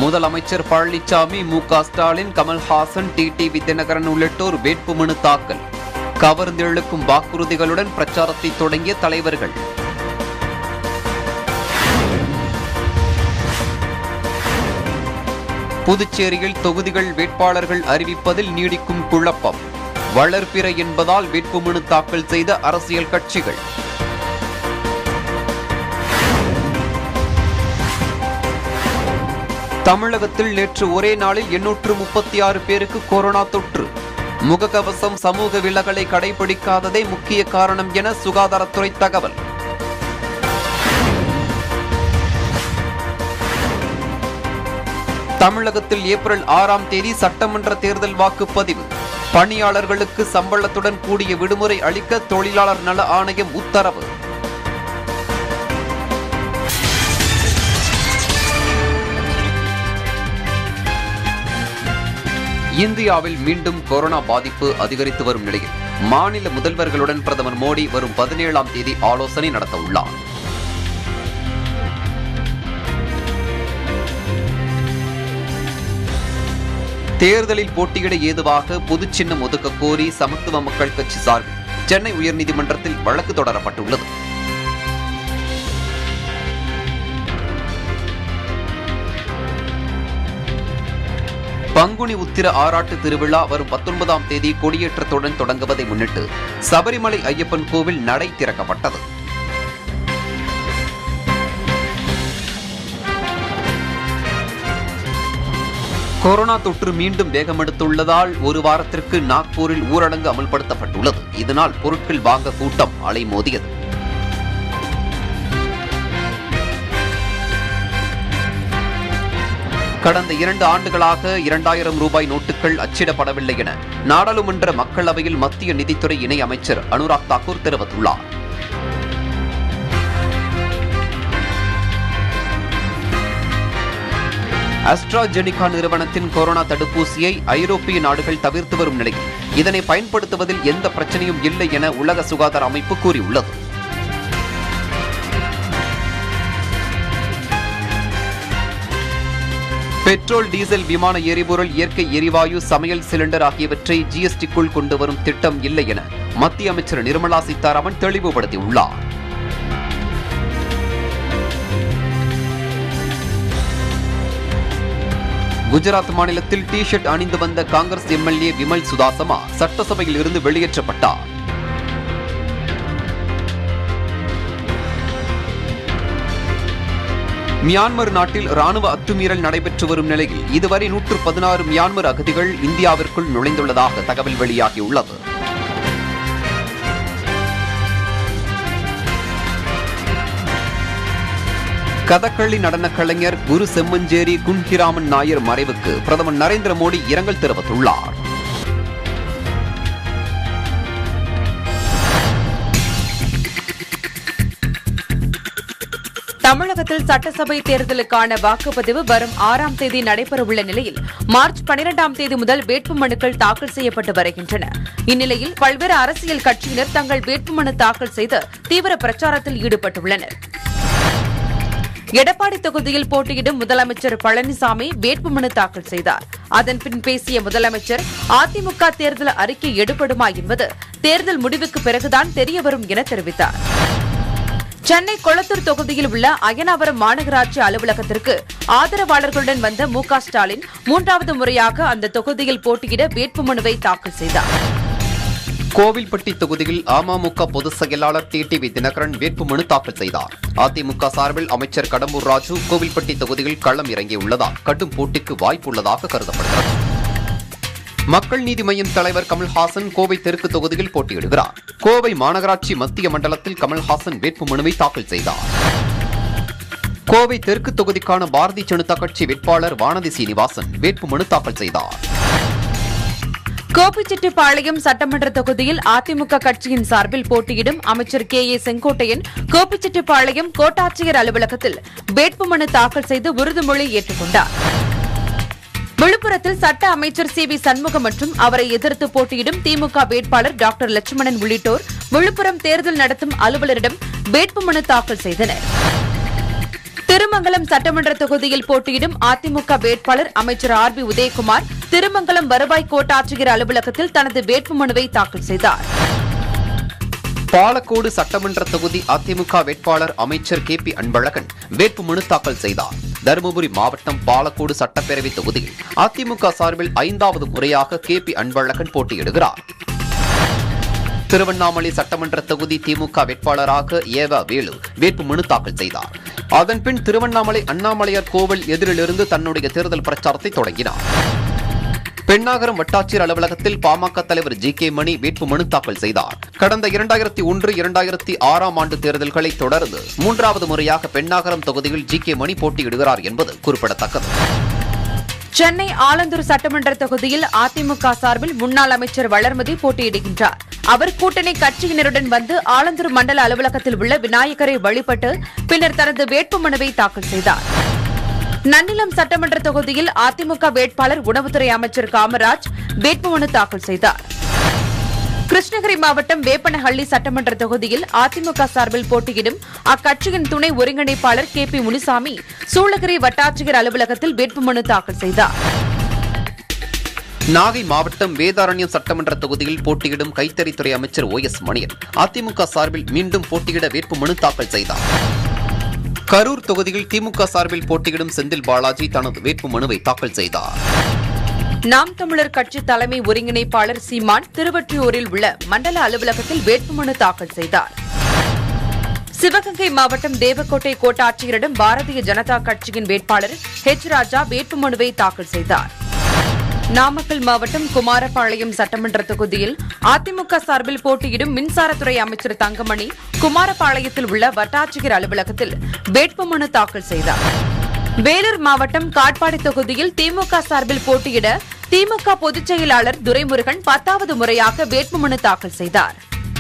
முதலமைச்சர் பழனிசாமி மு க ஸ்டாலின் கமல்ஹாசன் டிடிவி தினகரன் உள்ளிட்டோர் வேட்புமனு தாக்கல் கவர்ந்தெழுக்கும் வாக்குறுதிகளுடன் பிரச்சாரத்தை தொடங்கிய தலைவர்கள் புதுச்சேரியில் தொகுதிகள் வேட்பாளர்கள் அறிவிப்பதில் நீடிக்கும் குழப்பம் வளர்பிறை என்பதால் வேட்புமனு தாக்கல் செய்த அரசியல் கட்சிகள் தமிழகத்தில் நேற்று ஒரே நாளில் எண்ணூற்று முப்பத்தி ஆறு பேருக்கு கொரோனா தொற்று முகக்கவசம் சமூக விலகலை கடைபிடிக்காததே முக்கிய காரணம் என சுகாதாரத்துறை தகவல் தமிழகத்தில் ஏப்ரல் ஆறாம் தேதி சட்டமன்ற தேர்தல் வாக்குப்பதிவு பணியாளர்களுக்கு சம்பளத்துடன் கூடிய விடுமுறை அளிக்க தொழிலாளர் நல ஆணையம் உத்தரவு இந்தியாவில் மீண்டும் கொரோனா பாதிப்பு அதிகரித்து வரும் நிலையில் மாநில முதல்வர்களுடன் பிரதமர் மோடி வரும் பதினேழாம் தேதி ஆலோசனை நடத்த உள்ளார் தேர்தலில் போட்டியிட ஏதுவாக பொது சின்னம் ஒதுக்க கோரி சமத்துவ மக்கள் கட்சி சார்பில் சென்னை உயர்நீதிமன்றத்தில் வழக்கு தொடரப்பட்டுள்ளது பங்குனி உத்திர ஆராட்டு திருவிழா வரும் பத்தொன்பதாம் தேதி கொடியேற்றத்துடன் தொடங்குவதை முன்னிட்டு சபரிமலை ஐயப்பன் கோவில் நடை திறக்கப்பட்டது கொரோனா தொற்று மீண்டும் வேகமெடுத்துள்ளதால் ஒரு வாரத்திற்கு நாக்பூரில் ஊரடங்கு அமல்படுத்தப்பட்டுள்ளது இதனால் பொருட்கள் வாங்க கூட்டம் அலைமோதியது கடந்த இரண்டு ஆண்டுகளாக இரண்டாயிரம் ரூபாய் நோட்டுகள் அச்சிடப்படவில்லை என நாடாளுமன்ற மக்களவையில் மத்திய நிதித்துறை இணை அமைச்சர் அனுராக் தாக்கூர் தெரிவித்துள்ளார் அஸ்ட்ராஜெனிகா நிறுவனத்தின் கொரோனா தடுப்பூசியை ஐரோப்பிய நாடுகள் தவிர்த்து வரும் நிலையில் இதனை பயன்படுத்துவதில் எந்த பிரச்சனையும் இல்லை என உலக சுகாதார அமைப்பு கூறியுள்ளது பெட்ரோல் டீசல் விமான எரிபொருள் இயற்கை எரிவாயு சமையல் சிலிண்டர் ஆகியவற்றை ஜிஎஸ்டிக்குள் கொண்டு வரும் திட்டம் இல்லை என மத்திய அமைச்சர் நிர்மலா சீதாராமன் தெளிவுபடுத்தியுள்ளார் குஜராத் மாநிலத்தில் டி ஷர்ட் அணிந்து வந்த காங்கிரஸ் எம்எல்ஏ விமல் சுதாசமா சட்டசபையில் இருந்து வெளியேற்றப்பட்டார் மியான்மர் நாட்டில் ராணுவ அத்துமீறல் நடைபெற்று வரும் நிலையில் இதுவரை நூற்று பதினாறு மியான்மர் அகதிகள் இந்தியாவிற்குள் நுழைந்துள்ளதாக தகவல் வெளியாகியுள்ளது கதகளி நடனக் கலைஞர் குரு செம்மஞ்சேரி குன்ஹிராமன் நாயர் மறைவுக்கு பிரதமர் நரேந்திர மோடி இரங்கல் தெரிவித்துள்ளார் தமிழகத்தில் சட்டசபை தேர்தலுக்கான வாக்குப்பதிவு வரும் ஆறாம் தேதி நடைபெறவுள்ள நிலையில் மார்ச் பனிரெண்டாம் தேதி முதல் வேட்புமனுக்கள் தாக்கல் செய்யப்பட்டு வருகின்றன இந்நிலையில் பல்வேறு அரசியல் கட்சியினர் தங்கள் வேட்புமனு தாக்கல் செய்து தீவிர பிரச்சாரத்தில் ஈடுபட்டுள்ளனர் எடப்பாடி தொகுதியில் போட்டியிடும் முதலமைச்சர் பழனிசாமி வேட்புமனு தாக்கல் செய்தார் அதன் பின் பேசிய முதலமைச்சர் அதிமுக தேர்தல் அறிக்கை எடுபடுமா என்பது தேர்தல் முடிவுக்கு பிறகுதான் தெரியவரும் என தெரிவித்தார் சென்னை கொளத்தூர் தொகுதியில் உள்ள அயனாவரம் மாநகராட்சி அலுவலகத்திற்கு ஆதரவாளர்களுடன் வந்த மு க ஸ்டாலின் மூன்றாவது முறையாக அந்த தொகுதியில் போட்டியிட வேட்புமனுவை தாக்கல் செய்தார் கோவில்பட்டி தொகுதியில் அமமுக பொதுச் செயலாளர் டிடிவி தினகரன் வேட்புமனு தாக்கல் செய்தார் அதிமுக சார்பில் அமைச்சர் கடம்பூர் ராஜு கோவில்பட்டி தொகுதியில் களம் இறங்கியுள்ளதால் கடும் போட்டிக்கு வாய்ப்புள்ளதாக கருதப்படுகிறது மக்கள் நீதி மய்யம் தலைவர் கமல்ஹாசன் கோவை தெற்கு தொகுதியில் போட்டியிடுகிறார் கோவை மாநகராட்சி மத்திய மண்டலத்தில் கமல்ஹாசன் வேட்புமனுவை தாக்கல் செய்தார் கோவை தெற்கு தொகுதிக்கான பாரதிய ஜனதா கட்சி வேட்பாளர் வானதி சீனிவாசன் வேட்புமனு தாக்கல் செய்தார் கோபிச்செட்டிப்பாளையம் சட்டமன்ற தொகுதியில் அதிமுக கட்சியின் சார்பில் போட்டியிடும் அமைச்சர் கே ஏ செங்கோட்டையன் கோபிச்செட்டிப்பாளையம் கோட்டாட்சியர் அலுவலகத்தில் வேட்புமனு தாக்கல் செய்து உறுதிமொழி ஏற்றுக்கொண்டார் விழுப்புரத்தில் சட்ட அமைச்சர் சி வி சண்முகம் மற்றும் அவரை எதிர்த்து போட்டியிடும் திமுக வேட்பாளர் டாக்டர் லட்சுமணன் உள்ளிட்டோர் விழுப்புரம் தேர்தல் நடத்தும் அலுவலரிடம் வேட்புமனு தாக்கல் செய்தனர் திருமங்கலம் சட்டமன்ற தொகுதியில் போட்டியிடும் அதிமுக வேட்பாளர் அமைச்சர் ஆர் பி உதயகுமார் திருமங்கலம் வருவாய் கோட்டாட்சியர் அலுவலகத்தில் தனது வேட்புமனுவை தாக்கல் செய்தார் பாலக்கோடு சட்டமன்ற தொகுதி அதிமுக வேட்பாளர் அமைச்சர் கே பி அன்பழகன் வேட்புமனு தாக்கல் செய்தார் தருமபுரி மாவட்டம் பாலக்கோடு சட்டப்பேரவை தொகுதியில் அதிமுக சார்பில் ஐந்தாவது முறையாக கே பி அன்பழகன் போட்டியிடுகிறார் திருவண்ணாமலை சட்டமன்ற தொகுதி திமுக வேட்பாளராக ஏவ வேலு வேட்புமனு தாக்கல் செய்தார் அதன்பின் திருவண்ணாமலை அண்ணாமலையார் கோவில் எதிரிலிருந்து தன்னுடைய தேர்தல் பிரச்சாரத்தை தொடங்கினார் பெண்ணாகரம் வட்டாட்சியர் அலுவலகத்தில் பாமக தலைவர் ஜி கே மணி வேட்புமனு தாக்கல் செய்தார் கடந்த இரண்டாயிரத்தி ஒன்று இரண்டாயிரத்தி ஆறாம் ஆண்டு தேர்தல்களை தொடர்ந்து மூன்றாவது முறையாக பெண்ணாகரம் தொகுதியில் ஜி கே மணி போட்டியிடுகிறார் என்பது குறிப்பிடத்தக்கது சென்னை ஆலந்தூர் சட்டமன்ற தொகுதியில் அதிமுக சார்பில் முன்னாள் அமைச்சர் வளர்மதி போட்டியிடுகின்றார் அவர் கூட்டணி கட்சியினருடன் வந்து ஆலந்தூர் மண்டல அலுவலகத்தில் உள்ள விநாயகரை வழிபட்டு பின்னர் தனது வேட்புமனுவை தாக்கல் செய்தார் நன்னிலம் சட்டமன்ற தொகுதியில் அதிமுக வேட்பாளர் உணவுத்துறை அமைச்சர் காமராஜ் வேட்புமனு தாக்கல் செய்தார் கிருஷ்ணகிரி மாவட்டம் வேப்பனஹள்ளி சட்டமன்ற தொகுதியில் அதிமுக சார்பில் போட்டியிடும் அக்கட்சியின் துணை ஒருங்கிணைப்பாளர் கே பி முனிசாமி சூளகிரி வட்டாட்சியர் அலுவலகத்தில் வேட்புமனு தாக்கல் செய்தார் நாகை மாவட்டம் வேதாரண்யம் சட்டமன்ற தொகுதியில் போட்டியிடும் கைத்தறித்துறை அமைச்சர் ஓ எஸ் மணியன் அதிமுக சார்பில் மீண்டும் போட்டியிட வேட்புமனு தாக்கல் செய்தார் கரூர் தொகுதியில் திமுக சார்பில் போட்டியிடும் செந்தில் பாலாஜி தனது வேட்புமனுவை தாக்கல் செய்தார் நாம் தமிழர் கட்சி தலைமை ஒருங்கிணைப்பாளர் சீமான் திருவொற்றியூரில் உள்ள மண்டல அலுவலகத்தில் வேட்புமனு தாக்கல் செய்தார் சிவகங்கை மாவட்டம் தேவக்கோட்டை கோட்டாட்சியரிடம் பாரதிய ஜனதா கட்சியின் வேட்பாளர் ஹெச் ராஜா வேட்புமனுவை தாக்கல் செய்தார் நாமக்கல் மாவட்டம் குமாரபாளையம் சட்டமன்ற தொகுதியில் அதிமுக சார்பில் போட்டியிடும் மின்சாரத்துறை அமைச்சர் தங்கமணி குமாரபாளையத்தில் உள்ள வட்டாட்சியர் அலுவலகத்தில் வேட்புமனு தாக்கல் செய்தார் வேலூர் மாவட்டம் காட்பாடி தொகுதியில் திமுக சார்பில் போட்டியிட திமுக பொதுச் செயலாளர் துரைமுருகன் பத்தாவது முறையாக வேட்புமனு தாக்கல் செய்தார்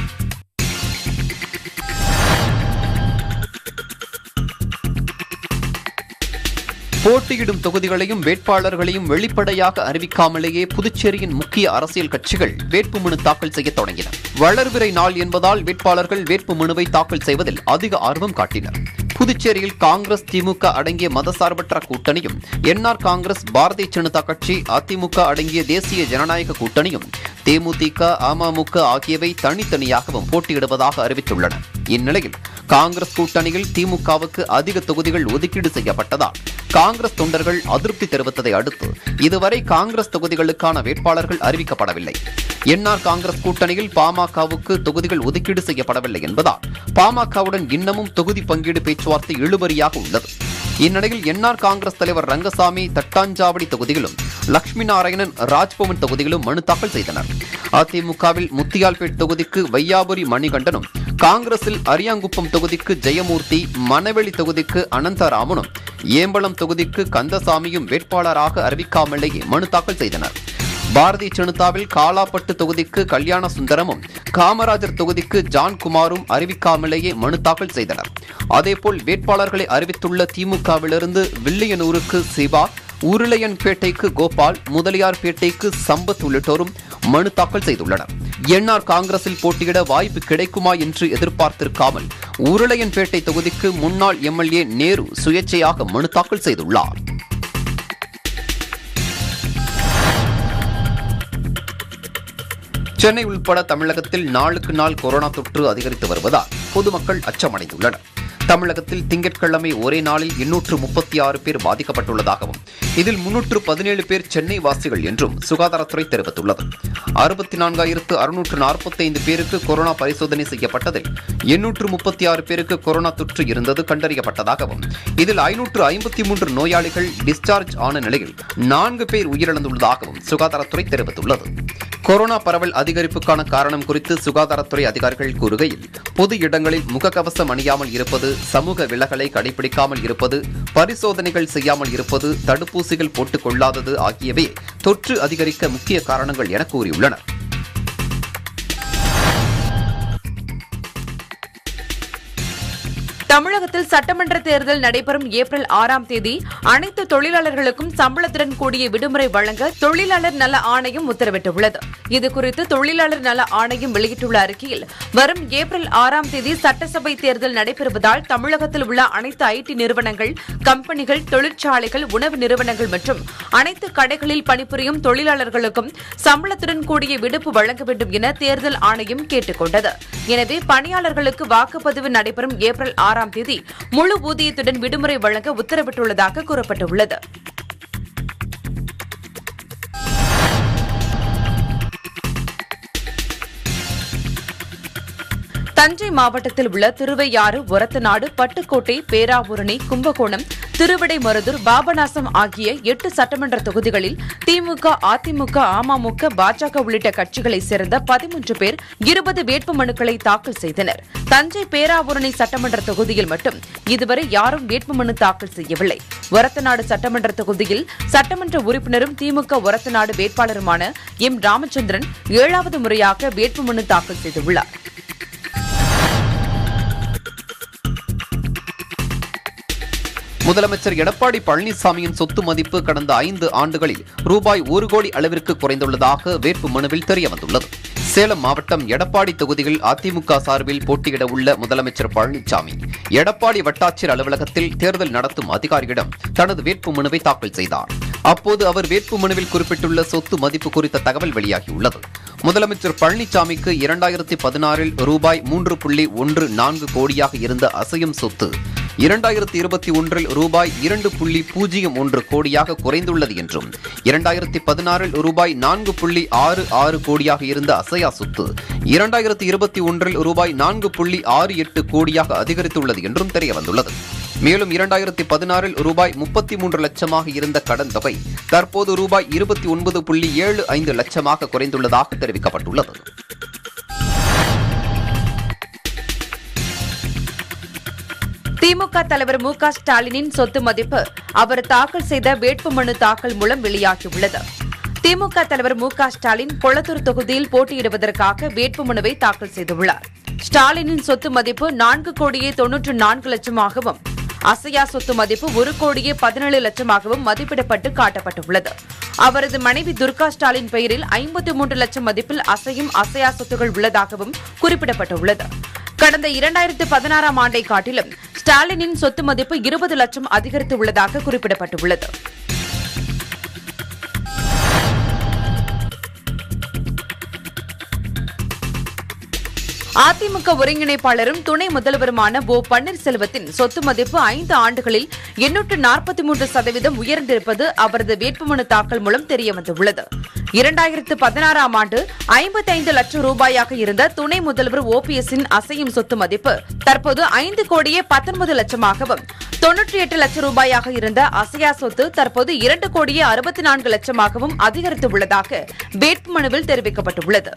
போட்டியிடும் தொகுதிகளையும் வேட்பாளர்களையும் வெளிப்படையாக அறிவிக்காமலேயே புதுச்சேரியின் முக்கிய அரசியல் கட்சிகள் வேட்புமனு தாக்கல் செய்ய தொடங்கின வளர்விரை நாள் என்பதால் வேட்பாளர்கள் வேட்புமனுவை தாக்கல் செய்வதில் அதிக ஆர்வம் காட்டினர் புதுச்சேரியில் காங்கிரஸ் திமுக அடங்கிய மதசார்பற்ற கூட்டணியும் என்ஆர் காங்கிரஸ் பாரதிய ஜனதா கட்சி அதிமுக அடங்கிய தேசிய ஜனநாயக கூட்டணியும் தேமுதிக அமமுக ஆகியவை தனித்தனியாகவும் போட்டியிடுவதாக அறிவித்துள்ளன இந்நிலையில் காங்கிரஸ் கூட்டணியில் திமுகவுக்கு அதிக தொகுதிகள் ஒதுக்கீடு செய்யப்பட்டதால் காங்கிரஸ் தொண்டர்கள் அதிருப்தி தெரிவித்ததை அடுத்து இதுவரை காங்கிரஸ் தொகுதிகளுக்கான வேட்பாளர்கள் அறிவிக்கப்படவில்லை என்ஆர் காங்கிரஸ் கூட்டணியில் பாமகவுக்கு தொகுதிகள் ஒதுக்கீடு செய்யப்படவில்லை என்பதால் பாமகவுடன் இன்னமும் தொகுதி பங்கீடு பேச்சுவார்த்தை இழுபறியாக உள்ளது இந்நிலையில் என்ஆர் காங்கிரஸ் தலைவர் ரங்கசாமி தட்டாஞ்சாவடி தொகுதியிலும் லட்சுமி நாராயணன் ராஜ்பவன் தொகுதியிலும் மனு தாக்கல் செய்தனர் அதிமுகவில் முத்தியால்பேட் தொகுதிக்கு வையாபுரி மணிகண்டனும் காங்கிரஸில் அரியாங்குப்பம் தொகுதிக்கு ஜெயமூர்த்தி மணவெளி தொகுதிக்கு அனந்தராமனும் ஏம்பலம் தொகுதிக்கு கந்தசாமியும் வேட்பாளராக அறிவிக்காமலேயே மனு தாக்கல் செய்தனர் பாரதிய ஜனதாவில் காலாப்பட்டு தொகுதிக்கு கல்யாண சுந்தரமும் காமராஜர் தொகுதிக்கு ஜான்குமாரும் அறிவிக்காமலேயே மனு தாக்கல் செய்தனர் அதேபோல் வேட்பாளர்களை அறிவித்துள்ள திமுகவிலிருந்து வில்லியனூருக்கு சிவா உருளையன்பேட்டைக்கு கோபால் முதலியார்பேட்டைக்கு சம்பத் உள்ளிட்டோரும் மனு தாக்கல் செய்துள்ளனர் என்ஆர் காங்கிரஸில் போட்டியிட வாய்ப்பு கிடைக்குமா என்று எதிர்பார்த்திருக்காமல் உருளையன்பேட்டை தொகுதிக்கு முன்னாள் எம்எல்ஏ நேரு சுயேட்சையாக மனு தாக்கல் செய்துள்ளார் சென்னை உள்பட தமிழகத்தில் நாளுக்கு நாள் கொரோனா தொற்று அதிகரித்து வருவதால் பொதுமக்கள் அச்சமடைந்துள்ளனர் தமிழகத்தில் திங்கட்கிழமை ஒரே நாளில் எண்ணூற்று முப்பத்தி ஆறு பேர் பாதிக்கப்பட்டுள்ளதாகவும் இதில் முன்னூற்று பதினேழு பேர் சென்னை வாசிகள் என்றும் சுகாதாரத்துறை தெரிவித்துள்ளது அறுபத்தி நான்காயிரத்து அறுநூற்று நாற்பத்தைந்து பேருக்கு கொரோனா பரிசோதனை செய்யப்பட்டதில் எண்ணூற்று முப்பத்தி ஆறு பேருக்கு கொரோனா தொற்று இருந்தது கண்டறியப்பட்டதாகவும் இதில் ஐநூற்று ஐம்பத்தி மூன்று நோயாளிகள் டிஸ்சார்ஜ் ஆன நிலையில் நான்கு பேர் உயிரிழந்துள்ளதாகவும் சுகாதாரத்துறை தெரிவித்துள்ளது கொரோனா பரவல் அதிகரிப்புக்கான காரணம் குறித்து சுகாதாரத்துறை அதிகாரிகள் கூறுகையில் பொது இடங்களில் முகக்கவசம் அணியாமல் இருப்பது சமூக விலகலை கடைபிடிக்காமல் இருப்பது பரிசோதனைகள் செய்யாமல் இருப்பது தடுப்பூசிகள் போட்டுக் கொள்ளாதது ஆகியவை தொற்று அதிகரிக்க முக்கிய காரணங்கள் என கூறியுள்ளனர் தமிழகத்தில் சட்டமன்ற தேர்தல் நடைபெறும் ஏப்ரல் ஆறாம் தேதி அனைத்து தொழிலாளர்களுக்கும் சம்பளத்துடன் கூடிய விடுமுறை வழங்க தொழிலாளர் நல ஆணையம் உத்தரவிட்டுள்ளது இதுகுறித்து தொழிலாளர் நல ஆணையம் வெளியிட்டுள்ள அறிக்கையில் வரும் ஏப்ரல் ஆறாம் தேதி சட்டசபை தேர்தல் நடைபெறுவதால் தமிழகத்தில் உள்ள அனைத்து ஐடி நிறுவனங்கள் கம்பெனிகள் தொழிற்சாலைகள் உணவு நிறுவனங்கள் மற்றும் அனைத்து கடைகளில் பணிபுரியும் தொழிலாளர்களுக்கும் சம்பளத்துடன் கூடிய விடுப்பு வழங்க வேண்டும் என தேர்தல் ஆணையம் கேட்டுக் கொண்டது எனவே பணியாளர்களுக்கு வாக்குப்பதிவு நடைபெறும் ஏப்ரல் ஆறாம் தேதி முழு ஊதியத்துடன் விடுமுறை வழங்க உத்தரவிட்டுள்ளதாக கூறப்பட்டுள்ளது தஞ்சை மாவட்டத்தில் உள்ள திருவையாறு ஒரத்தநாடு பட்டுக்கோட்டை பேராவூரணி கும்பகோணம் திருவிடைமருதூர் பாபநாசம் ஆகிய எட்டு சட்டமன்ற தொகுதிகளில் திமுக அதிமுக அமமுக பாஜக உள்ளிட்ட கட்சிகளைச் சேர்ந்த பதிமூன்று பேர் இருபது வேட்புமனுக்களை தாக்கல் செய்தனர் தஞ்சை பேராவூரணி சட்டமன்ற தொகுதியில் மட்டும் இதுவரை யாரும் வேட்புமனு தாக்கல் செய்யவில்லை ஒரத்தநாடு சட்டமன்ற தொகுதியில் சட்டமன்ற உறுப்பினரும் திமுக ஒரத்தநாடு வேட்பாளருமான எம் ராமச்சந்திரன் ஏழாவது முறையாக வேட்புமனு தாக்கல் செய்துள்ளார் முதலமைச்சர் எடப்பாடி பழனிசாமியின் சொத்து மதிப்பு கடந்த ஐந்து ஆண்டுகளில் ரூபாய் ஒரு கோடி அளவிற்கு குறைந்துள்ளதாக வேட்பு மனுவில் தெரியவந்துள்ளது சேலம் மாவட்டம் எடப்பாடி தொகுதியில் அதிமுக சார்பில் போட்டியிட உள்ள முதலமைச்சர் பழனிசாமி எடப்பாடி வட்டாட்சியர் அலுவலகத்தில் தேர்தல் நடத்தும் அதிகாரியிடம் தனது வேட்பு மனுவை தாக்கல் செய்தார் அப்போது அவர் வேட்பு மனுவில் குறிப்பிட்டுள்ள சொத்து மதிப்பு குறித்த தகவல் வெளியாகியுள்ளது முதலமைச்சர் பழனிசாமிக்கு இரண்டாயிரத்தி பதினாறில் ரூபாய் மூன்று புள்ளி ஒன்று நான்கு கோடியாக இருந்த அசையும் சொத்து இரண்டாயிரத்தி இருபத்தி ஒன்றில் ரூபாய் இரண்டு புள்ளி பூஜ்ஜியம் ஒன்று கோடியாக குறைந்துள்ளது என்றும் இரண்டாயிரத்தி பதினாறில் ரூபாய் நான்கு புள்ளி ஆறு ஆறு கோடியாக இருந்த அசையா சொத்து இரண்டாயிரத்தி இருபத்தி ஒன்றில் ரூபாய் நான்கு புள்ளி ஆறு எட்டு கோடியாக அதிகரித்துள்ளது என்றும் தெரியவந்துள்ளது மேலும் இரண்டாயிரத்தி பதினாறில் ரூபாய் முப்பத்தி மூன்று லட்சமாக இருந்த கடன் தொகை தற்போது ரூபாய் இருபத்தி ஒன்பது புள்ளி ஏழு ஐந்து லட்சமாக குறைந்துள்ளதாக தெரிவிக்கப்பட்டுள்ளது திமுக தலைவர் மு க ஸ்டாலினின் சொத்து மதிப்பு அவர் தாக்கல் செய்த வேட்புமனு தாக்கல் மூலம் வெளியாகியுள்ளது திமுக தலைவர் மு க ஸ்டாலின் கொளத்தூர் தொகுதியில் போட்டியிடுவதற்காக வேட்புமனுவை தாக்கல் செய்துள்ளார் ஸ்டாலினின் சொத்து மதிப்பு நான்கு கோடியே தொன்னூற்று நான்கு லட்சமாகவும் அசையா சொத்து மதிப்பு ஒரு கோடியே பதினேழு லட்சமாகவும் மதிப்பிடப்பட்டு காட்டப்பட்டுள்ளது அவரது மனைவி துர்கா ஸ்டாலின் பெயரில் ஐம்பத்தி மூன்று லட்சம் மதிப்பில் அசையும் அசையா சொத்துகள் உள்ளதாகவும் குறிப்பிடப்பட்டுள்ளது கடந்த இரண்டாயிரத்து பதினாறாம் ஆண்டை காட்டிலும் ஸ்டாலினின் சொத்து மதிப்பு இருபது லட்சம் அதிகரித்துள்ளதாக குறிப்பிடப்பட்டுள்ளது அதிமுக ஒருங்கிணைப்பாளரும் துணை முதல்வருமான ஓ பன்னீர்செல்வத்தின் சொத்து மதிப்பு ஐந்து ஆண்டுகளில் எண்ணூற்று நாற்பத்தி மூன்று சதவீதம் உயர்ந்திருப்பது அவரது வேட்புமனு தாக்கல் மூலம் தெரியவந்துள்ளது இரண்டாயிரத்து பதினாறாம் ஆண்டு ஐம்பத்தைந்து லட்சம் ரூபாயாக இருந்த துணை முதல்வர் ஓபிஎஸ்ஸின் அசையும் சொத்து மதிப்பு தற்போது ஐந்து கோடியே பத்தொன்பது லட்சமாகவும் தொன்னூற்றி எட்டு லட்சம் ரூபாயாக இருந்த அசையா சொத்து தற்போது இரண்டு கோடியே அறுபத்தி நான்கு லட்சமாகவும் அதிகரித்துள்ளதாக வேட்புமனுவில் தெரிவிக்கப்பட்டுள்ளது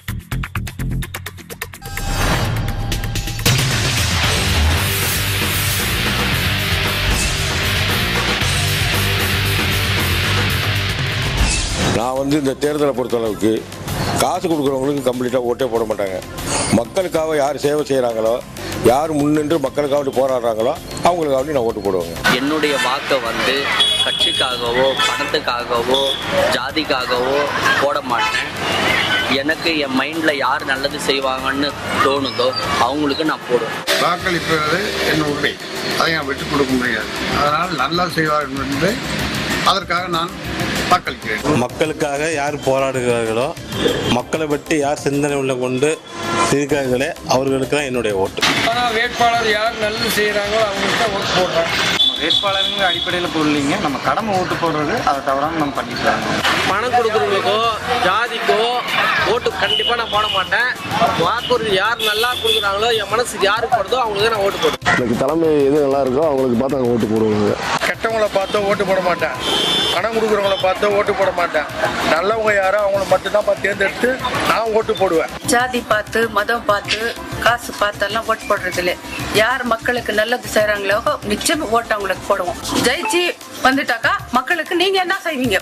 நான் வந்து இந்த தேர்தலை பொறுத்தளவுக்கு காசு கொடுக்குறவங்களுக்கு கம்ப்ளீட்டாக ஓட்டே போட மாட்டாங்க மக்களுக்காக யார் சேவை செய்கிறாங்களோ யார் முன்னின்று மக்களுக்காக வேண்டி போராடுறாங்களோ அவங்களுக்காக வேண்டி நான் ஓட்டு போடுவேங்க என்னுடைய வாக்கை வந்து கட்சிக்காகவோ பணத்துக்காகவோ ஜாதிக்காகவோ போட மாட்டேன் எனக்கு என் மைண்டில் யார் நல்லது செய்வாங்கன்னு தோணுதோ அவங்களுக்கு நான் போடுவேன் வாக்களிப்பது என் உரிமை அதை நான் விட்டுக் கொடுக்க முடியாது அதனால் நல்லா செய்வார்கள் என்று அதற்காக நான் வாக்களிக்கிறேன் மக்களுக்காக யார் போராடுகிறார்களோ மக்களை பற்றி யார் சிந்தனை உள்ள கொண்டு இருக்கிறார்களே அவர்களுக்கு தான் என்னுடைய ஓட்டு ஆனால் வேட்பாளர் யார் நல்லது செய்கிறாங்களோ அவங்களுக்கு தான் ஓட்டு போடுறேன் வேட்பாளருங்கிற அடிப்படையில் போடலிங்க நம்ம கடமை ஓட்டு போடுறது அதை தவறாமல் நம்ம பண்ணிக்கலாம் பணம் கொடுக்குறவங்களுக்கோ ஜாதிக்கோ ஓட்டு கண்டிப்பாக நான் போட மாட்டேன் வாக்குறுதி யார் நல்லா கொடுக்குறாங்களோ என் மனசுக்கு யாருக்கு படுதோ அவங்களுக்கு தான் நான் ஓட்டு போடுவேன் எனக்கு தலைமை எது நல்லா இருக்கோ அவங்களுக்கு பார்த்து அவங்க ஓட்டு போடுவாங்க கெட்டவங்கள பார்த்தோ ஓட்டு போட மாட்டேன் பணம் கொடுக்குறவங்கள பார்த்தோ ஓட்டு போட மாட்டேன் நல்லவங்க யாரோ அவங்கள மட்டும்தான் பார்த்து தேர்ந்தெடுத்து நான் ஓட்டு போடுவேன் ஜாதி பார்த்து மதம் பார்த்து காசு பார்த்தெல்லாம் ஓட்டு போடுறது இல்லை யார் மக்களுக்கு நல்லது செய்கிறாங்களோ நிச்சயம் ஓட்டு அவங்களுக்கு போடுவோம் ஜெயிச்சு வந்துட்டாக்கா மக்களுக்கு நீங்க என்ன செய்வீங்க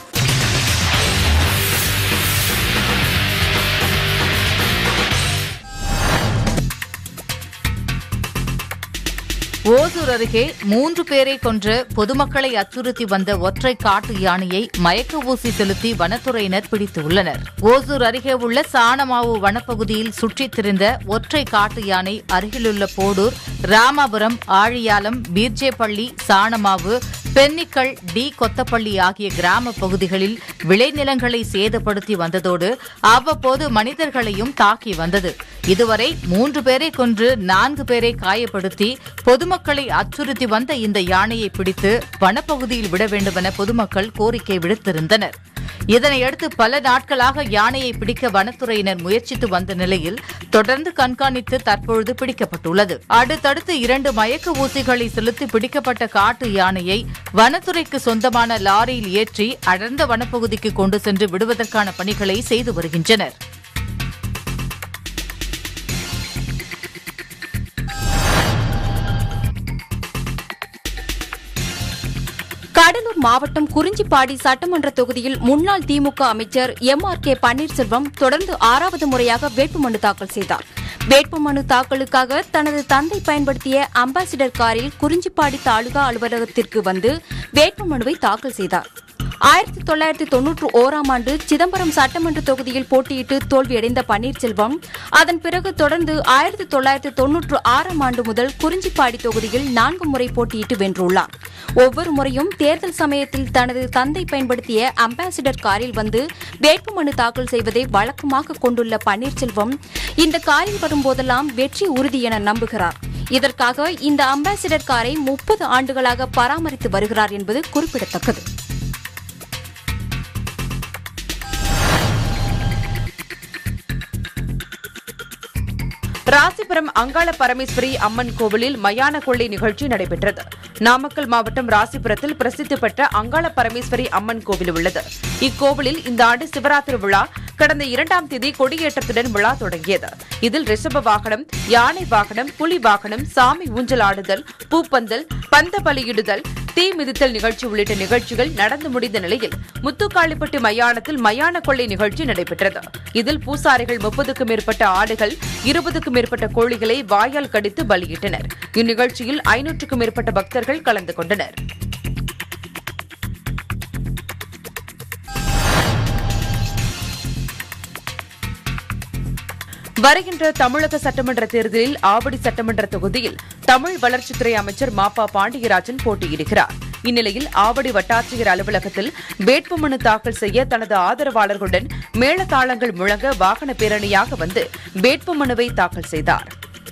ஓ அருகே மூன்று பேரை கொன்று பொதுமக்களை அச்சுறுத்தி வந்த ஒற்றை காட்டு யானையை மயக்க ஊசி செலுத்தி வனத்துறையினர் பிடித்துள்ளனர் ஓசூர் அருகே உள்ள சாணமாவு வனப்பகுதியில் சுற்றித் திரிந்த ஒற்றை காட்டு யானை அருகிலுள்ள போடூர் ராமாபுரம் ஆழியாலம் பீர்ஜேப்பள்ளி சாணமாவு பென்னிக்கல் டி கொத்தப்பள்ளி ஆகிய கிராம பகுதிகளில் விளைநிலங்களை சேதப்படுத்தி வந்ததோடு அவ்வப்போது மனிதர்களையும் தாக்கி வந்தது இதுவரை மூன்று பேரை கொன்று நான்கு பேரை காயப்படுத்தி பொதுமக்களை அச்சுறுத்தி வந்த இந்த யானையை பிடித்து வனப்பகுதியில் விட வேண்டுமென பொதுமக்கள் கோரிக்கை விடுத்திருந்தனர் இதனையடுத்து பல நாட்களாக யானையை பிடிக்க வனத்துறையினர் முயற்சித்து வந்த நிலையில் தொடர்ந்து கண்காணித்து தற்பொழுது பிடிக்கப்பட்டுள்ளது அடுத்தடுத்து இரண்டு மயக்க ஊசிகளை செலுத்தி பிடிக்கப்பட்ட காட்டு யானையை வனத்துறைக்கு சொந்தமான லாரியில் ஏற்றி அடர்ந்த வனப்பகுதிக்கு கொண்டு சென்று விடுவதற்கான பணிகளை செய்து வருகின்றனர் கடலூர் மாவட்டம் குறிஞ்சிப்பாடி சட்டமன்ற தொகுதியில் முன்னாள் திமுக அமைச்சர் எம் ஆர் கே பன்னீர்செல்வம் தொடர்ந்து ஆறாவது முறையாக வேட்புமனு தாக்கல் செய்தார் வேட்புமனு தாக்கலுக்காக தனது தந்தை பயன்படுத்திய அம்பாசிடர் காரில் குறிஞ்சிப்பாடி தாலுகா அலுவலகத்திற்கு வந்து வேட்புமனுவை தாக்கல் செய்தார் ஆயிரத்தி தொள்ளாயிரத்தி தொன்னூற்று ஓராம் ஆண்டு சிதம்பரம் சட்டமன்ற தொகுதியில் போட்டியிட்டு தோல்வியடைந்த பன்னீர்செல்வம் அதன் பிறகு தொடர்ந்து ஆயிரத்தி தொள்ளாயிரத்தி தொன்னூற்று ஆறாம் ஆண்டு முதல் குறிஞ்சிப்பாடி தொகுதியில் நான்கு முறை போட்டியிட்டு வென்றுள்ளார் ஒவ்வொரு முறையும் தேர்தல் சமயத்தில் தனது தந்தை பயன்படுத்திய அம்பாசிடர் காரில் வந்து வேட்புமனு தாக்கல் செய்வதை வழக்கமாக கொண்டுள்ள பன்னீர்செல்வம் இந்த காரில் வரும்போதெல்லாம் வெற்றி உறுதி என நம்புகிறார் இதற்காக இந்த அம்பாசிடர் காரை முப்பது ஆண்டுகளாக பராமரித்து வருகிறார் என்பது குறிப்பிடத்தக்கது ராசிபுரம் அங்காள பரமேஸ்வரி அம்மன் கோவிலில் மயான கொள்ளை நிகழ்ச்சி நடைபெற்றது நாமக்கல் மாவட்டம் ராசிபுரத்தில் பிரசித்தி பெற்ற அங்காள பரமேஸ்வரி அம்மன் கோவில் உள்ளது இக்கோவிலில் இந்த ஆண்டு சிவராத்திரி விழா கடந்த இரண்டாம் தேதி கொடியேற்றத்துடன் விழா தொடங்கியது இதில் ரிஷப வாகனம் யானை வாகனம் புலி வாகனம் சாமி ஊஞ்சல் ஆடுதல் பூப்பந்தல் பந்த பலியிடுதல் தீ மிதித்தல் நிகழ்ச்சி உள்ளிட்ட நிகழ்ச்சிகள் நடந்து முடிந்த நிலையில் முத்துக்காளிப்பட்டி மயானத்தில் மயான கொள்ளை நிகழ்ச்சி நடைபெற்றது இதில் பூசாரிகள் முப்பதுக்கும் மேற்பட்ட ஆடுகள் இருபதுக்கும் மேற்பட்ட கோழிகளை வாயால் கடித்து பலியிட்டனர் இந்நிகழ்ச்சியில் ஐநூற்றுக்கும் மேற்பட்ட பக்தர்கள் கலந்து கொண்டனர் வருகின்ற தமிழக சட்டமன்ற தேர்தலில் ஆவடி சட்டமன்ற தொகுதியில் தமிழ் வளர்ச்சித்துறை அமைச்சர் மாப்பா பாண்டியராஜன் போட்டியிடுகிறார் இந்நிலையில் ஆவடி வட்டாட்சியர் அலுவலகத்தில் வேட்புமனு தாக்கல் செய்ய தனது ஆதரவாளர்களுடன் மேளதாளங்கள் முழங்க வாகன பேரணியாக வந்து வேட்புமனுவை தாக்கல் செய்தார்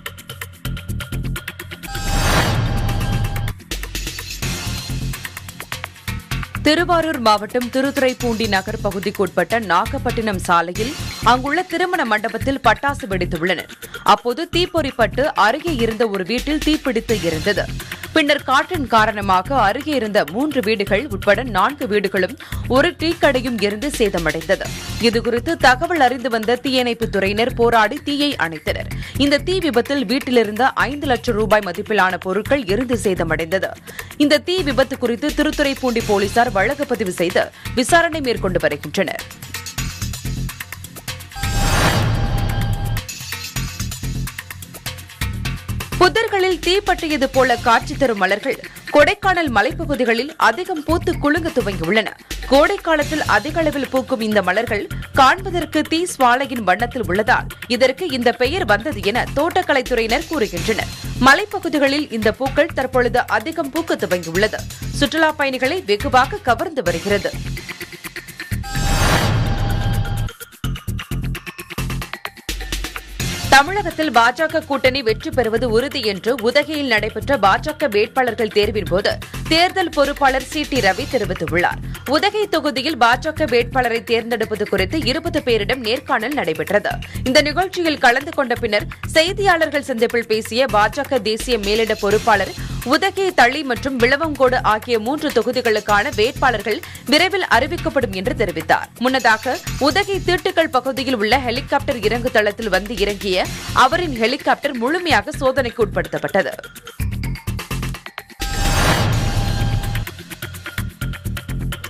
திருவாரூர் மாவட்டம் திருத்துறைப்பூண்டி நகர் பகுதிக்குட்பட்ட நாகப்பட்டினம் சாலையில் அங்குள்ள திருமண மண்டபத்தில் பட்டாசு வெடித்துள்ளனர் அப்போது தீப்பொறிப்பட்டு அருகே இருந்த ஒரு வீட்டில் தீப்பிடித்து எரிந்தது பின்னர் காற்றின் காரணமாக அருகே இருந்த மூன்று வீடுகள் உட்பட நான்கு வீடுகளும் ஒரு டீக்கடையும் எரிந்து சேதமடைந்தது இதுகுறித்து தகவல் அறிந்து வந்த தீயணைப்புத் துறையினர் போராடி தீயை அணைத்தனர் இந்த தீ விபத்தில் வீட்டிலிருந்த ஐந்து லட்சம் ரூபாய் மதிப்பிலான பொருட்கள் எரிந்து சேதமடைந்தது இந்த தீ விபத்து குறித்து திருத்துறைப்பூண்டி போலீசார் வழக்கு பதிவு செய்து விசாரணை மேற்கொண்டு வருகின்றனர் புதர்களில் தீப்பற்றியது போல காட்சி தரும் மலர்கள் கொடைக்கானல் மலைப்பகுதிகளில் அதிகம் பூத்து குலுங்க துவங்கியுள்ளன கோடை காலத்தில் அதிக அளவில் பூக்கும் இந்த மலர்கள் காண்பதற்கு தீ சுவாலையின் வண்ணத்தில் உள்ளதால் இதற்கு இந்த பெயர் வந்தது என தோட்டக்கலைத்துறையினர் கூறுகின்றனர் மலைப்பகுதிகளில் இந்த பூக்கள் தற்பொழுது அதிகம் பூக்க துவங்கியுள்ளது சுற்றுலா பயணிகளை வெகுவாக கவர்ந்து வருகிறது தமிழகத்தில் பாஜக கூட்டணி வெற்றி பெறுவது உறுதி என்று உதகையில் நடைபெற்ற பாஜக வேட்பாளர்கள் தேர்வின் போது தேர்தல் பொறுப்பாளர் சி டி ரவி தெரிவித்துள்ளார் உதகை தொகுதியில் பாஜக வேட்பாளரை தேர்ந்தெடுப்பது குறித்து இருபது பேரிடம் நேர்காணல் நடைபெற்றது இந்த நிகழ்ச்சியில் கலந்து கொண்ட பின்னர் செய்தியாளர்கள் சந்திப்பில் பேசிய பாஜக தேசிய மேலிட பொறுப்பாளர் உதகை தளி மற்றும் விளவங்கோடு ஆகிய மூன்று தொகுதிகளுக்கான வேட்பாளர்கள் விரைவில் அறிவிக்கப்படும் என்று தெரிவித்தார் முன்னதாக உதகை தீட்டுக்கள் பகுதியில் உள்ள ஹெலிகாப்டர் இறங்கு தளத்தில் வந்து இறங்கிய அவரின் ஹெலிகாப்டர் முழுமையாக சோதனைக்கு உட்படுத்தப்பட்டது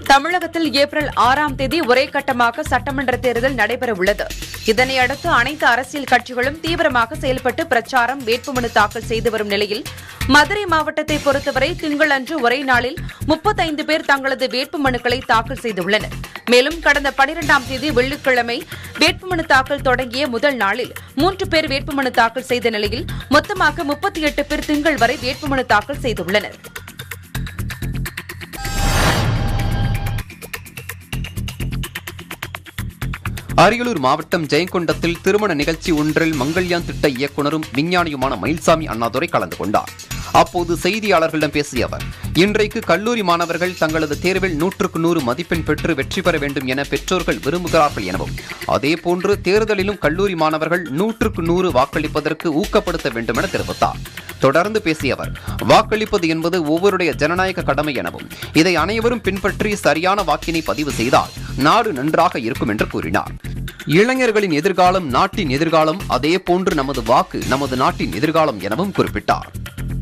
தமிழகத்தில் ஏப்ரல் ஆறாம் தேதி ஒரே கட்டமாக சட்டமன்ற தேர்தல் நடைபெற உள்ளது இதனையடுத்து அனைத்து அரசியல் கட்சிகளும் தீவிரமாக செயல்பட்டு பிரச்சாரம் வேட்புமனு தாக்கல் செய்து வரும் நிலையில் மதுரை மாவட்டத்தை பொறுத்தவரை திங்களன்று ஒரே நாளில் முப்பத்தைந்து பேர் தங்களது வேட்புமனுக்களை தாக்கல் செய்துள்ளனர் மேலும் கடந்த பனிரெண்டாம் தேதி வெள்ளிக்கிழமை வேட்புமனு தாக்கல் தொடங்கிய முதல் நாளில் மூன்று பேர் வேட்புமனு தாக்கல் செய்த நிலையில் மொத்தமாக முப்பத்தி எட்டு பேர் திங்கள் வரை வேட்புமனு தாக்கல் செய்துள்ளனர் அரியலூர் மாவட்டம் ஜெயங்கொண்டத்தில் திருமண நிகழ்ச்சி ஒன்றில் மங்கள்யான் திட்ட இயக்குனரும் விஞ்ஞானியுமான மயில்சாமி அண்ணாதுரை கலந்து கொண்டார் அப்போது செய்தியாளர்களிடம் பேசிய அவர் இன்றைக்கு கல்லூரி மாணவர்கள் தங்களது தேர்வில் நூற்றுக்கு நூறு மதிப்பெண் பெற்று வெற்றி பெற வேண்டும் என பெற்றோர்கள் விரும்புகிறார்கள் எனவும் அதேபோன்று தேர்தலிலும் கல்லூரி மாணவர்கள் நூற்றுக்கு நூறு வாக்களிப்பதற்கு ஊக்கப்படுத்த வேண்டும் என தெரிவித்தார் தொடர்ந்து பேசிய அவர் வாக்களிப்பது என்பது ஒவ்வொருடைய ஜனநாயக கடமை எனவும் இதை அனைவரும் பின்பற்றி சரியான வாக்கினை பதிவு செய்தால் நாடு நன்றாக இருக்கும் என்று கூறினார் இளைஞர்களின் எதிர்காலம் நாட்டின் எதிர்காலம் அதே போன்று நமது வாக்கு நமது நாட்டின் எதிர்காலம் எனவும் குறிப்பிட்டார்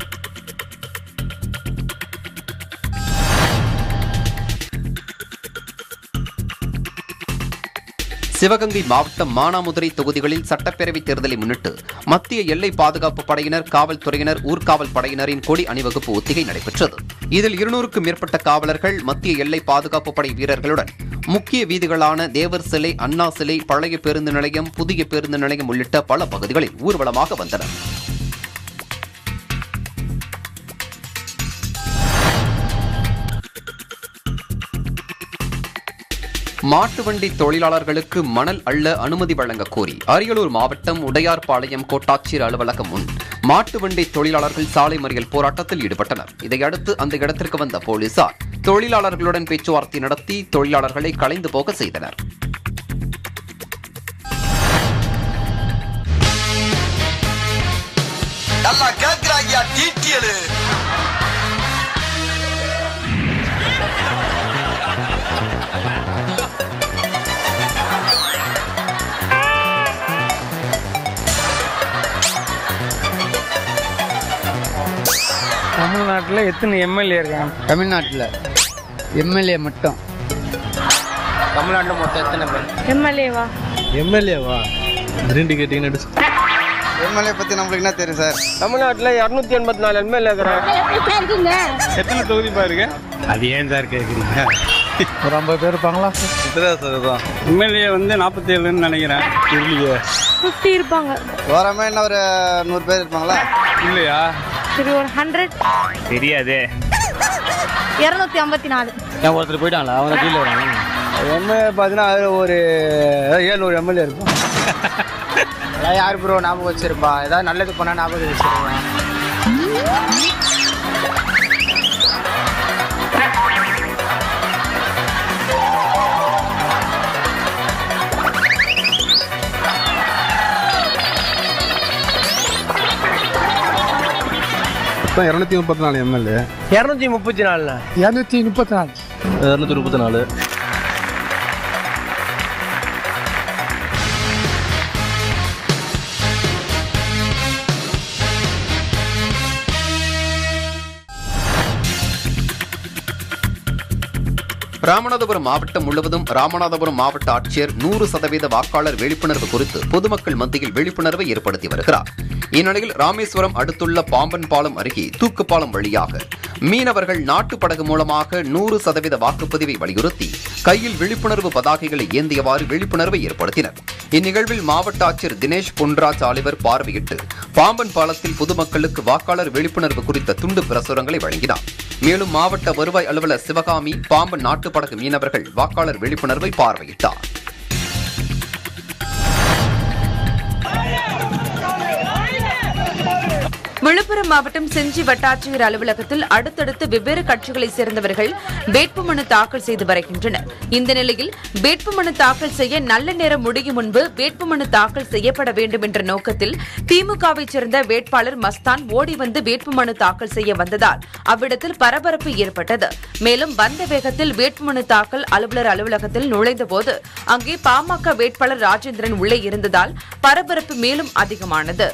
சிவகங்கை மாவட்டம் மானாமதுரை தொகுதிகளில் சட்டப்பேரவைத் தேர்தலை முன்னிட்டு மத்திய எல்லை பாதுகாப்பு படையினர் காவல்துறையினர் ஊர்காவல் படையினரின் கொடி அணிவகுப்பு ஒத்திகை நடைபெற்றது இதில் இருநூறுக்கும் மேற்பட்ட காவலர்கள் மத்திய எல்லை பாதுகாப்பு படை வீரர்களுடன் முக்கிய வீதிகளான தேவர் சிலை அண்ணா சிலை பழைய பேருந்து நிலையம் புதிய பேருந்து நிலையம் உள்ளிட்ட பல பகுதிகளில் ஊர்வலமாக வந்தனர் மாட்டு வண்டி தொழிலாளர்களுக்கு மணல் அள்ள அனுமதி வழங்க கோரி அரியலூர் மாவட்டம் உடையார்பாளையம் கோட்டாட்சியர் அலுவலகம் முன் மாட்டு வண்டி தொழிலாளர்கள் சாலை மறியல் போராட்டத்தில் ஈடுபட்டனர் இதையடுத்து அந்த இடத்திற்கு வந்த போலீசார் தொழிலாளர்களுடன் பேச்சுவார்த்தை நடத்தி தொழிலாளர்களை கலைந்து போக செய்தனர் நல்லா கேக்குறாங்க டீட்டியலு தமிழ்நாட்டில் எத்தனை எம்எல்ஏ இருக்காங்க தமிழ்நாட்டில் எம்எல்ஏ மட்டும் தமிழ்நாட்டில் மொத்தம் எத்தனை பேர் எம்எல்ஏவா எம்எல்ஏவா ரெண்டு கேட்டீங்கன்னு எம்எல்ஏ பற்றி நம்மளுக்கு என்ன தெரியும் சார் தமிழ்நாட்டில் இரநூத்தி எண்பத்தி நாலு எம்எல்ஏ இருக்கிறாங்க எத்தனை தொகுதி பாருங்க அது ஏன் சார் கேட்குறீங்க ஒரு ஐம்பது பேர் இருப்பாங்களா சார் தான் எம்எல்ஏ வந்து நாற்பத்தேழுன்னு நினைக்கிறேன் இல்லையே ஃபிஃப்டி இருப்பாங்க ஓரமாக என்ன ஒரு நூறு பேர் இருப்பாங்களா இல்லையா சரி ஒரு ஹண்ட்ரட் தெரியாதே இரநூத்தி ஐம்பத்தி நாலு ஏன் ஒருத்தர் போயிட்டாங்களா அவங்க கீழே வராங்க எம்எல்ஏ பார்த்தீங்கன்னா அதில் ஒரு ஏழ்நூறு எம்எல்ஏ இருக்கும் அதான் யார் ப்ரோ ஞாபகம் வச்சிருப்பா ஏதாவது நல்லது பண்ணால் ஞாபகம் வச்சிருப்பேன் இப்போ இரநூத்தி முப்பத்தி நாலு எம்எல்ஏ இரநூத்தி முப்பத்தி நாலுல இரநூத்தி முப்பத்தி நாலு இரநூத்தி முப்பத்தி நாலு ராமநாதபுரம் மாவட்டம் முழுவதும் ராமநாதபுரம் மாவட்ட ஆட்சியர் நூறு சதவீத வாக்காளர் விழிப்புணர்வு குறித்து பொதுமக்கள் மத்தியில் விழிப்புணர்வை ஏற்படுத்தி வருகிறார் இந்நிலையில் ராமேஸ்வரம் அடுத்துள்ள பாம்பன் பாலம் அருகே தூக்குப்பாலம் வழியாக மீனவர்கள் நாட்டு படகு மூலமாக நூறு சதவீத வாக்குப்பதிவை வலியுறுத்தி கையில் விழிப்புணர்வு பதாகைகளை ஏந்தியவாறு விழிப்புணர்வை ஏற்படுத்தினர் இந்நிகழ்வில் மாவட்ட ஆட்சியர் தினேஷ் பொன்ராஜ் ஆலிவர் பார்வையிட்டு பாம்பன் பாலத்தில் பொதுமக்களுக்கு வாக்காளர் விழிப்புணர்வு குறித்த துண்டு பிரசுரங்களை வழங்கினார் மேலும் மாவட்ட வருவாய் அலுவலர் சிவகாமி பாம்பன் நாட்டுப்படகு மீனவர்கள் வாக்காளர் விழிப்புணர்வை பார்வையிட்டார் விழுப்புரம் மாவட்டம் செஞ்சி வட்டாட்சியர் அலுவலகத்தில் அடுத்தடுத்து வெவ்வேறு கட்சிகளைச் சேர்ந்தவர்கள் வேட்புமனு தாக்கல் செய்து வருகின்றனர் இந்த நிலையில் வேட்புமனு தாக்கல் செய்ய நல்ல நேரம் முடியும் முன்பு வேட்புமனு தாக்கல் செய்யப்பட வேண்டும் என்ற நோக்கத்தில் திமுகவைச் சேர்ந்த வேட்பாளர் மஸ்தான் ஓடி வந்து வேட்புமனு தாக்கல் செய்ய வந்ததால் அவ்விடத்தில் பரபரப்பு ஏற்பட்டது மேலும் வந்த வேகத்தில் வேட்புமனு தாக்கல் அலுவலர் அலுவலகத்தில் நுழைந்தபோது அங்கே பாமக வேட்பாளர் ராஜேந்திரன் உள்ளே இருந்ததால் பரபரப்பு மேலும் அதிகமானது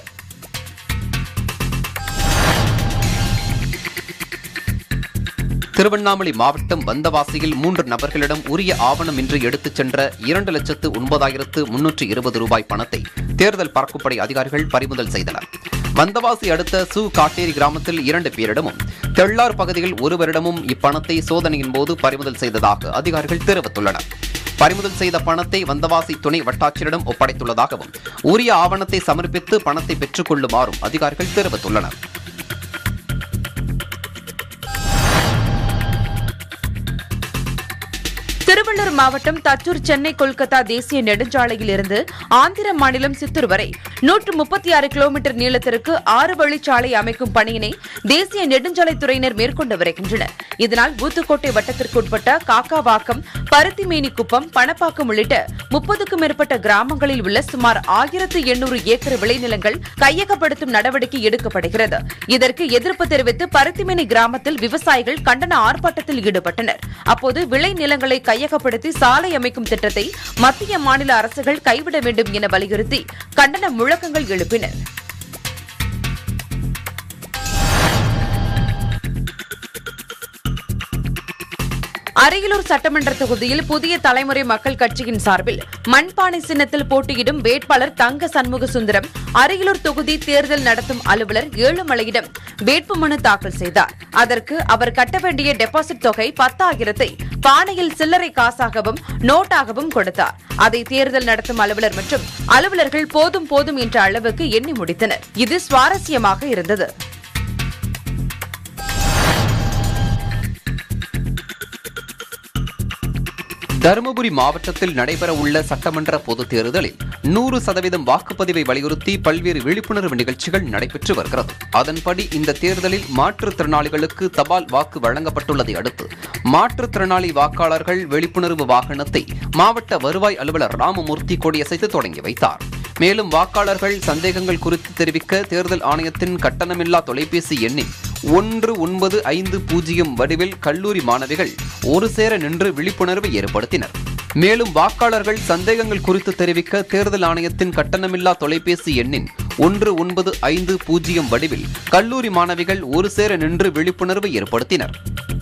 திருவண்ணாமலை மாவட்டம் வந்தவாசியில் மூன்று நபர்களிடம் உரிய ஆவணமின்றி எடுத்துச் சென்ற இரண்டு லட்சத்து ஒன்பதாயிரத்து முன்னூற்று இருபது ரூபாய் பணத்தை தேர்தல் பறக்குப்படை அதிகாரிகள் பறிமுதல் செய்தனர் வந்தவாசி அடுத்த சு காட்டேரி கிராமத்தில் இரண்டு பேரிடமும் தெள்ளார் பகுதியில் ஒருவரிடமும் இப்பணத்தை சோதனையின் போது பறிமுதல் செய்ததாக அதிகாரிகள் தெரிவித்துள்ளனர் பறிமுதல் செய்த பணத்தை வந்தவாசி துணை வட்டாட்சியரிடம் ஒப்படைத்துள்ளதாகவும் உரிய ஆவணத்தை சமர்ப்பித்து பணத்தை பெற்றுக் கொள்ளுமாறும் அதிகாரிகள் தெரிவித்துள்ளனர் திருவள்ளூர் மாவட்டம் தச்சூர் சென்னை கொல்கத்தா தேசிய நெடுஞ்சாலையில் இருந்து ஆந்திர மாநிலம் சித்தூர் வரை நூற்று முப்பத்தி ஆறு கிலோமீட்டர் நீளத்திற்கு ஆறு வழிச்சாலை அமைக்கும் பணியினை தேசிய நெடுஞ்சாலைத்துறையினர் மேற்கொண்டு வருகின்றனர் இதனால் ஊத்துக்கோட்டை வட்டத்திற்குட்பட்ட காக்காவாக்கம் பருத்திமேனி குப்பம் பணப்பாக்கம் உள்ளிட்ட முப்பதுக்கும் மேற்பட்ட கிராமங்களில் உள்ள சுமார் ஆயிரத்து எண்ணூறு ஏக்கர் விளைநிலங்கள் கையகப்படுத்தும் நடவடிக்கை எடுக்கப்படுகிறது இதற்கு எதிர்ப்பு தெரிவித்து பருத்திமேனி கிராமத்தில் விவசாயிகள் கண்டன ஆர்ப்பாட்டத்தில் ஈடுபட்டனர் அப்போது விளைநிலங்களை கையகப்படுத்தி சாலை அமைக்கும் திட்டத்தை மத்திய மாநில அரசுகள் கைவிட வேண்டும் என வலியுறுத்தி கண்டன முழக்கங்கள் எழுப்பினர் அரியலூர் சட்டமன்ற தொகுதியில் புதிய தலைமுறை மக்கள் கட்சியின் சார்பில் மண்பானை சின்னத்தில் போட்டியிடும் வேட்பாளர் தங்க சண்முக சுந்தரம் அரியலூர் தொகுதி தேர்தல் நடத்தும் அலுவலர் ஏழுமலையிடம் வேட்புமனு தாக்கல் செய்தார் அதற்கு அவர் கட்ட வேண்டிய டெபாசிட் தொகை பத்தாயிரத்தை பானையில் சில்லறை காசாகவும் நோட்டாகவும் கொடுத்தார் அதை தேர்தல் நடத்தும் அலுவலர் மற்றும் அலுவலர்கள் போதும் போதும் என்ற அளவுக்கு எண்ணி முடித்தனர் இது சுவாரஸ்யமாக இருந்தது தருமபுரி மாவட்டத்தில் நடைபெற உள்ள சட்டமன்ற பொதுத் தேர்தலில் நூறு சதவீதம் வாக்குப்பதிவை வலியுறுத்தி பல்வேறு விழிப்புணர்வு நிகழ்ச்சிகள் நடைபெற்று வருகிறது அதன்படி இந்த தேர்தலில் மாற்றுத்திறனாளிகளுக்கு தபால் வாக்கு வழங்கப்பட்டுள்ளதை அடுத்து மாற்றுத்திறனாளி வாக்காளர்கள் விழிப்புணர்வு வாகனத்தை மாவட்ட வருவாய் அலுவலர் ராமமூர்த்தி கொடியசைத்து தொடங்கி வைத்தார் மேலும் வாக்காளர்கள் சந்தேகங்கள் குறித்து தெரிவிக்க தேர்தல் ஆணையத்தின் கட்டணமில்லா தொலைபேசி எண்ணின் ஒன்று ஒன்பது ஐந்து பூஜ்ஜியம் வடிவில் கல்லூரி மாணவிகள் ஒரு சேர நின்று விழிப்புணர்வை ஏற்படுத்தினர் மேலும் வாக்காளர்கள் சந்தேகங்கள் குறித்து தெரிவிக்க தேர்தல் ஆணையத்தின் கட்டணமில்லா தொலைபேசி எண்ணின் ஒன்று ஒன்பது ஐந்து பூஜ்ஜியம் வடிவில் கல்லூரி மாணவிகள் ஒரு சேர நின்று விழிப்புணர்வை ஏற்படுத்தினர்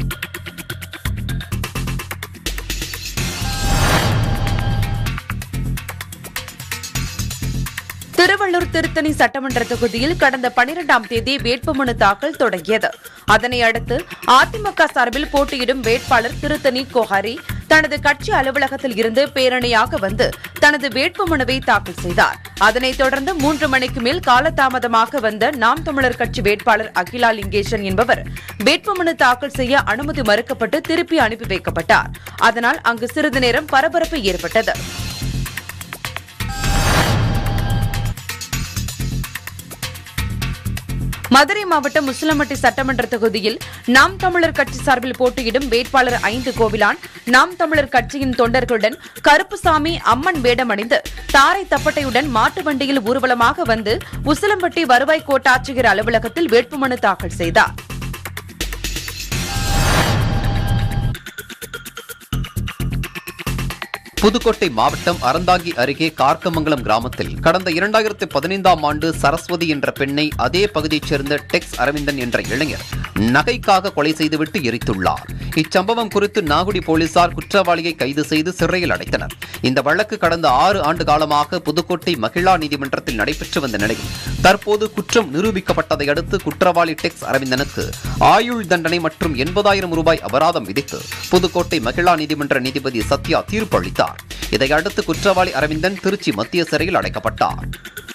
திருவள்ளூர் திருத்தணி சட்டமன்ற தொகுதியில் கடந்த பனிரெண்டாம் தேதி வேட்புமனு தாக்கல் தொடங்கியது அதனை அடுத்து அதிமுக சார்பில் போட்டியிடும் வேட்பாளர் திருத்தணி கோஹாரி தனது கட்சி அலுவலகத்தில் இருந்து பேரணியாக வந்து தனது வேட்புமனுவை தாக்கல் செய்தார் அதனைத் தொடர்ந்து மூன்று மணிக்கு மேல் காலதாமதமாக வந்த நாம் தமிழர் கட்சி வேட்பாளர் அகிலா லிங்கேசன் என்பவர் வேட்புமனு தாக்கல் செய்ய அனுமதி மறுக்கப்பட்டு திருப்பி அனுப்பி வைக்கப்பட்டார் அதனால் அங்கு சிறிது நேரம் பரபரப்பு ஏற்பட்டது மதுரை மாவட்டம் முஸ்லம்பட்டி சட்டமன்ற தொகுதியில் நாம் தமிழர் கட்சி சார்பில் போட்டியிடும் வேட்பாளர் ஐந்து கோவிலான் நாம் தமிழர் கட்சியின் தொண்டர்களுடன் கருப்புசாமி அம்மன் வேடமணிந்து தாரை தப்பட்டையுடன் மாட்டு வண்டியில் ஊர்வலமாக வந்து உசிலம்பட்டி வருவாய் கோட்டாட்சியர் அலுவலகத்தில் வேட்புமனு தாக்கல் செய்தார் புதுக்கோட்டை மாவட்டம் அறந்தாங்கி அருகே கார்க்கமங்கலம் கிராமத்தில் கடந்த இரண்டாயிரத்து பதினைந்தாம் ஆண்டு சரஸ்வதி என்ற பெண்ணை அதே பகுதியைச் சேர்ந்த டெக்ஸ் அரவிந்தன் என்ற இளைஞர் நகைக்காக கொலை செய்துவிட்டு எரித்துள்ளார் இச்சம்பவம் குறித்து நாகுடி போலீசார் குற்றவாளியை கைது செய்து சிறையில் அடைத்தனர் இந்த வழக்கு கடந்த ஆறு ஆண்டு காலமாக புதுக்கோட்டை மகிழா நீதிமன்றத்தில் நடைபெற்று வந்த நிலையில் தற்போது குற்றம் நிரூபிக்கப்பட்டதை அடுத்து குற்றவாளி டெக்ஸ் அரவிந்தனுக்கு ஆயுள் தண்டனை மற்றும் எண்பதாயிரம் ரூபாய் அபராதம் விதித்து புதுக்கோட்டை மகிழா நீதிமன்ற நீதிபதி சத்யா தீர்ப்பு அளித்தார் இதையடுத்து குற்றவாளி அரவிந்தன் திருச்சி மத்திய சிறையில் அடைக்கப்பட்டார்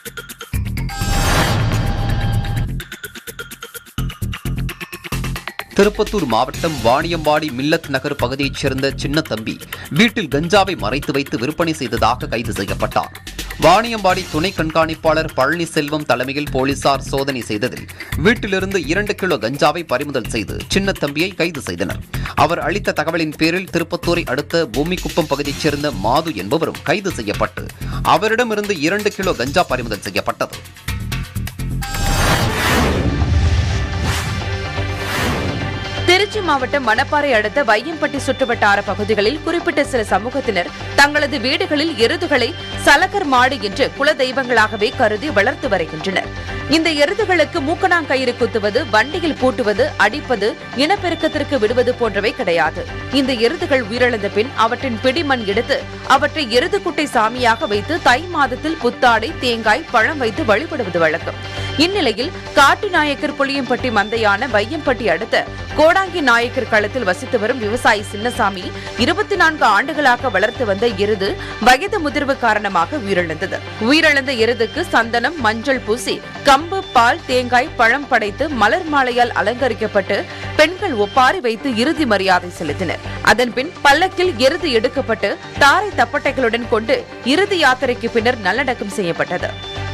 திருப்பத்தூர் மாவட்டம் வாணியம்பாடி மில்லத் நகர் பகுதியைச் சேர்ந்த சின்ன தம்பி வீட்டில் கஞ்சாவை மறைத்து வைத்து விற்பனை செய்ததாக கைது செய்யப்பட்டார் வாணியம்பாடி துணை கண்காணிப்பாளர் பழனிசெல்வம் தலைமையில் போலீசார் சோதனை செய்ததில் வீட்டிலிருந்து இரண்டு கிலோ கஞ்சாவை பறிமுதல் செய்து சின்ன தம்பியை கைது செய்தனர் அவர் அளித்த தகவலின் பேரில் திருப்பத்தூரை அடுத்த பூமிக்குப்பம் பகுதியைச் சேர்ந்த மாது என்பவரும் கைது செய்யப்பட்டு அவரிடமிருந்து இரண்டு கிலோ கஞ்சா பறிமுதல் செய்யப்பட்டது திருச்சி திருச்சி மாவட்டம் மணப்பாறை அடுத்த வையம்பட்டி சுற்றுவட்டார பகுதிகளில் குறிப்பிட்ட சில சமூகத்தினர் தங்களது வீடுகளில் எருதுகளை சலகர் மாடு என்று குல தெய்வங்களாகவே கருதி வளர்த்து வருகின்றனர் இந்த எருதுகளுக்கு மூக்கணாங்கயிறு குத்துவது வண்டியில் பூட்டுவது அடிப்பது இனப்பெருக்கத்திற்கு விடுவது போன்றவை கிடையாது இந்த எருதுகள் உயிரிழந்த பின் அவற்றின் பிடிமண் எடுத்து அவற்றை எருது குட்டை சாமியாக வைத்து தை மாதத்தில் புத்தாடை தேங்காய் பழம் வைத்து வழிபடுவது வழக்கம் இந்நிலையில் காட்டு நாயக்கர் புளியம்பட்டி மந்தையான வையம்பட்டி அடுத்த கோடாங்கி நாயக்கர் களத்தில் வசித்து வரும் விவசாயி சின்னசாமி இருபத்தி நான்கு ஆண்டுகளாக வளர்த்து வந்த எருது வயது முதிர்வு காரணமாக உயிரிழந்தது உயிரிழந்த எருதுக்கு சந்தனம் மஞ்சள் பூசி கம்பு பால் தேங்காய் பழம் படைத்து மலர் மாலையால் அலங்கரிக்கப்பட்டு பெண்கள் ஒப்பாரி வைத்து இறுதி மரியாதை செலுத்தினர் அதன்பின் பல்லக்கில் எருது எடுக்கப்பட்டு தாரை தப்பட்டைகளுடன் கொண்டு இறுதி யாத்திரைக்கு பின்னர் நல்லடக்கம் செய்யப்பட்டது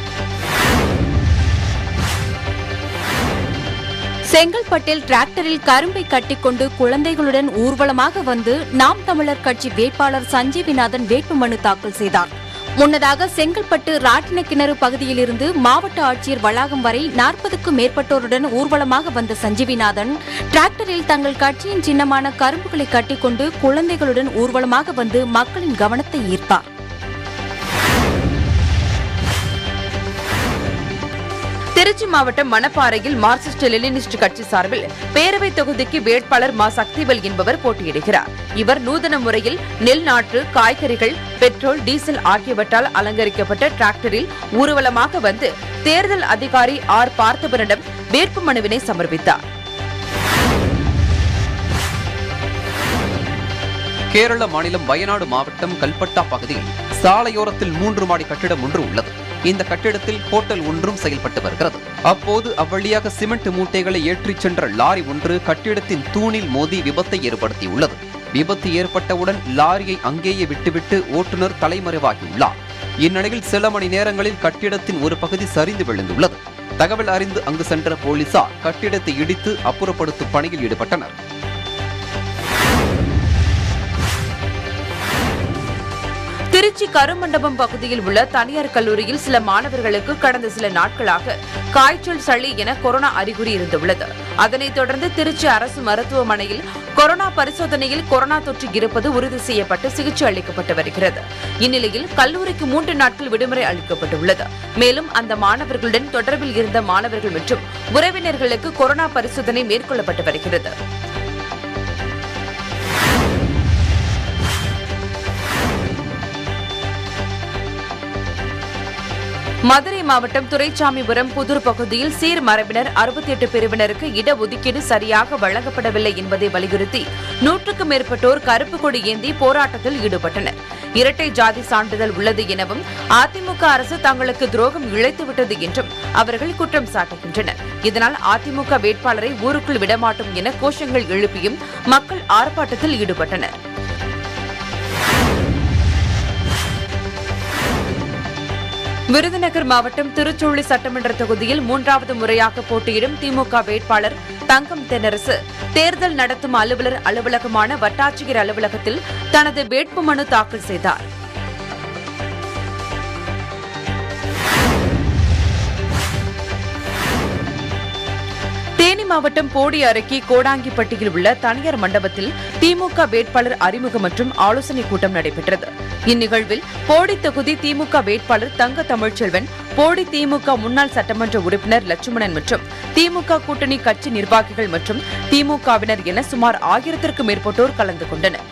செங்கல்பட்டில் டிராக்டரில் கரும்பை கட்டிக்கொண்டு குழந்தைகளுடன் ஊர்வலமாக வந்து நாம் தமிழர் கட்சி வேட்பாளர் சஞ்சீவிநாதன் வேட்புமனு தாக்கல் செய்தார் முன்னதாக செங்கல்பட்டு ராட்டினக்கிணறு பகுதியிலிருந்து மாவட்ட ஆட்சியர் வளாகம் வரை நாற்பதுக்கும் மேற்பட்டோருடன் ஊர்வலமாக வந்த சஞ்சீவிநாதன் டிராக்டரில் தங்கள் கட்சியின் சின்னமான கரும்புகளை கட்டிக்கொண்டு குழந்தைகளுடன் ஊர்வலமாக வந்து மக்களின் கவனத்தை ஈர்த்தார் திருச்சி மாவட்டம் மணப்பாறையில் மார்க்சிஸ்ட் லெனினிஸ்ட் கட்சி சார்பில் பேரவை தொகுதிக்கு வேட்பாளர் மா சக்திவேல் என்பவர் போட்டியிடுகிறார் இவர் நூதன முறையில் நெல் நாற்று காய்கறிகள் பெட்ரோல் டீசல் ஆகியவற்றால் அலங்கரிக்கப்பட்ட டிராக்டரில் ஊர்வலமாக வந்து தேர்தல் அதிகாரி ஆர் பார்த்தவரிடம் வேட்புமனுவினை சமர்ப்பித்தார் கேரள மாநிலம் வயநாடு மாவட்டம் கல்பட்டா பகுதியில் சாலையோரத்தில் மூன்று மாடி கட்டிடம் ஒன்று உள்ளது இந்த கட்டிடத்தில் ஹோட்டல் ஒன்றும் செயல்பட்டு வருகிறது அப்போது அவ்வழியாக சிமெண்ட் மூட்டைகளை ஏற்றிச் சென்ற லாரி ஒன்று கட்டிடத்தின் தூணில் மோதி விபத்தை ஏற்படுத்தியுள்ளது விபத்து ஏற்பட்டவுடன் லாரியை அங்கேயே விட்டுவிட்டு ஓட்டுநர் தலைமறைவாகியுள்ளார் இந்நிலையில் சில மணி நேரங்களில் கட்டிடத்தின் ஒரு பகுதி சரிந்து விழுந்துள்ளது தகவல் அறிந்து அங்கு சென்ற போலீசார் கட்டிடத்தை இடித்து அப்புறப்படுத்தும் பணியில் ஈடுபட்டனர் திருச்சி கருமண்டபம் பகுதியில் உள்ள தனியார் கல்லூரியில் சில மாணவர்களுக்கு கடந்த சில நாட்களாக காய்ச்சல் சளி என கொரோனா அறிகுறி இருந்துள்ளது அதனைத் தொடர்ந்து திருச்சி அரசு மருத்துவமனையில் கொரோனா பரிசோதனையில் கொரோனா தொற்று இருப்பது உறுதி செய்யப்பட்டு சிகிச்சை அளிக்கப்பட்டு வருகிறது இந்நிலையில் கல்லூரிக்கு மூன்று நாட்கள் விடுமுறை அளிக்கப்பட்டுள்ளது மேலும் அந்த மாணவர்களுடன் தொடர்பில் இருந்த மாணவர்கள் மற்றும் உறவினர்களுக்கு கொரோனா பரிசோதனை மேற்கொள்ளப்பட்டு வருகிறது மதுரை மாவட்டம் துரைச்சாமிபுரம் புதூர் பகுதியில் சீர் மரபினர் அறுபத்தி எட்டு பிரிவினருக்கு இடஒதுக்கீடு சரியாக வழங்கப்படவில்லை என்பதை வலியுறுத்தி நூற்றுக்கும் மேற்பட்டோர் கருப்பு கொடி ஏந்தி போராட்டத்தில் ஈடுபட்டனர் இரட்டை ஜாதி சான்றிதழ் உள்ளது எனவும் அதிமுக அரசு தங்களுக்கு துரோகம் இழைத்துவிட்டது என்றும் அவர்கள் குற்றம் சாட்டுகின்றனர் இதனால் அதிமுக வேட்பாளரை ஊருக்குள் விடமாட்டோம் என கோஷங்கள் எழுப்பியும் மக்கள் ஆர்ப்பாட்டத்தில் ஈடுபட்டனர் விருதுநகர் மாவட்டம் திருச்சூழி சட்டமன்ற தொகுதியில் மூன்றாவது முறையாக போட்டியிடும் திமுக வேட்பாளர் தங்கம் தென்னரசு தேர்தல் நடத்தும் அலுவலர் அலுவலகமான வட்டாட்சியர் அலுவலகத்தில் தனது வேட்புமனு தாக்கல் செய்தார் தேனி மாவட்டம் போடி அருகே கோடாங்கிப்பட்டியில் உள்ள தனியார் மண்டபத்தில் திமுக வேட்பாளர் அறிமுகம் மற்றும் ஆலோசனை கூட்டம் நடைபெற்றது இந்நிகழ்வில் போடி தொகுதி திமுக வேட்பாளர் தங்க தமிழ்ச்செல்வன் போடி திமுக முன்னாள் சட்டமன்ற உறுப்பினர் லட்சுமணன் மற்றும் திமுக கூட்டணி கட்சி நிர்வாகிகள் மற்றும் திமுகவினர் என சுமார் ஆயிரத்திற்கும் மேற்பட்டோர் கலந்து கொண்டனர்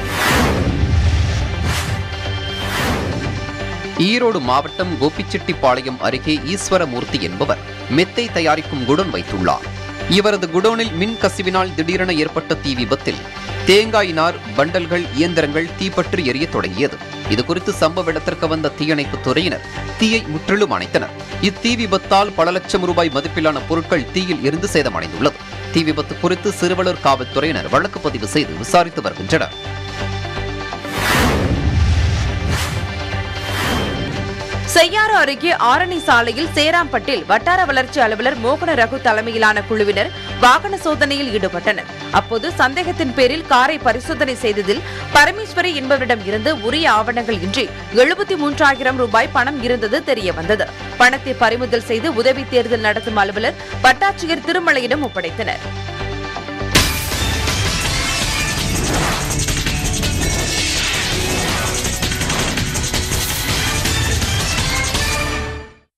ஈரோடு மாவட்டம் கோபிச்செட்டிப்பாளையம் அருகே ஈஸ்வரமூர்த்தி என்பவர் மெத்தை தயாரிக்கும் குடோன் வைத்துள்ளார் இவரது குடோனில் மின் கசிவினால் திடீரென ஏற்பட்ட தீ விபத்தில் தேங்காய் நார் பண்டல்கள் இயந்திரங்கள் தீப்பற்றி எரிய தொடங்கியது இதுகுறித்து சம்பவ இடத்திற்கு வந்த தீயணைப்பு துறையினர் தீயை முற்றிலும் அணைத்தனர் இத்தீ விபத்தால் பல லட்சம் ரூபாய் மதிப்பிலான பொருட்கள் தீயில் எரிந்து சேதமடைந்துள்ளது தீ விபத்து குறித்து சிறுவலூர் காவல்துறையினர் வழக்கு பதிவு செய்து விசாரித்து வருகின்றனர் செய்யாறு அருகே ஆரணி சாலையில் சேராம்பட்டில் வட்டார வளர்ச்சி அலுவலர் மோகன ரகு தலைமையிலான குழுவினர் வாகன சோதனையில் ஈடுபட்டனர் அப்போது சந்தேகத்தின் பேரில் காரை பரிசோதனை செய்ததில் பரமேஸ்வரி என்பவரிடம் இருந்து உரிய ஆவணங்கள் இன்றி எழுபத்தி மூன்றாயிரம் ரூபாய் பணம் இருந்தது தெரியவந்தது பணத்தை பறிமுதல் செய்து உதவி தேர்தல் நடத்தும் அலுவலர் வட்டாட்சியர் திருமலையிடம் ஒப்படைத்தனர்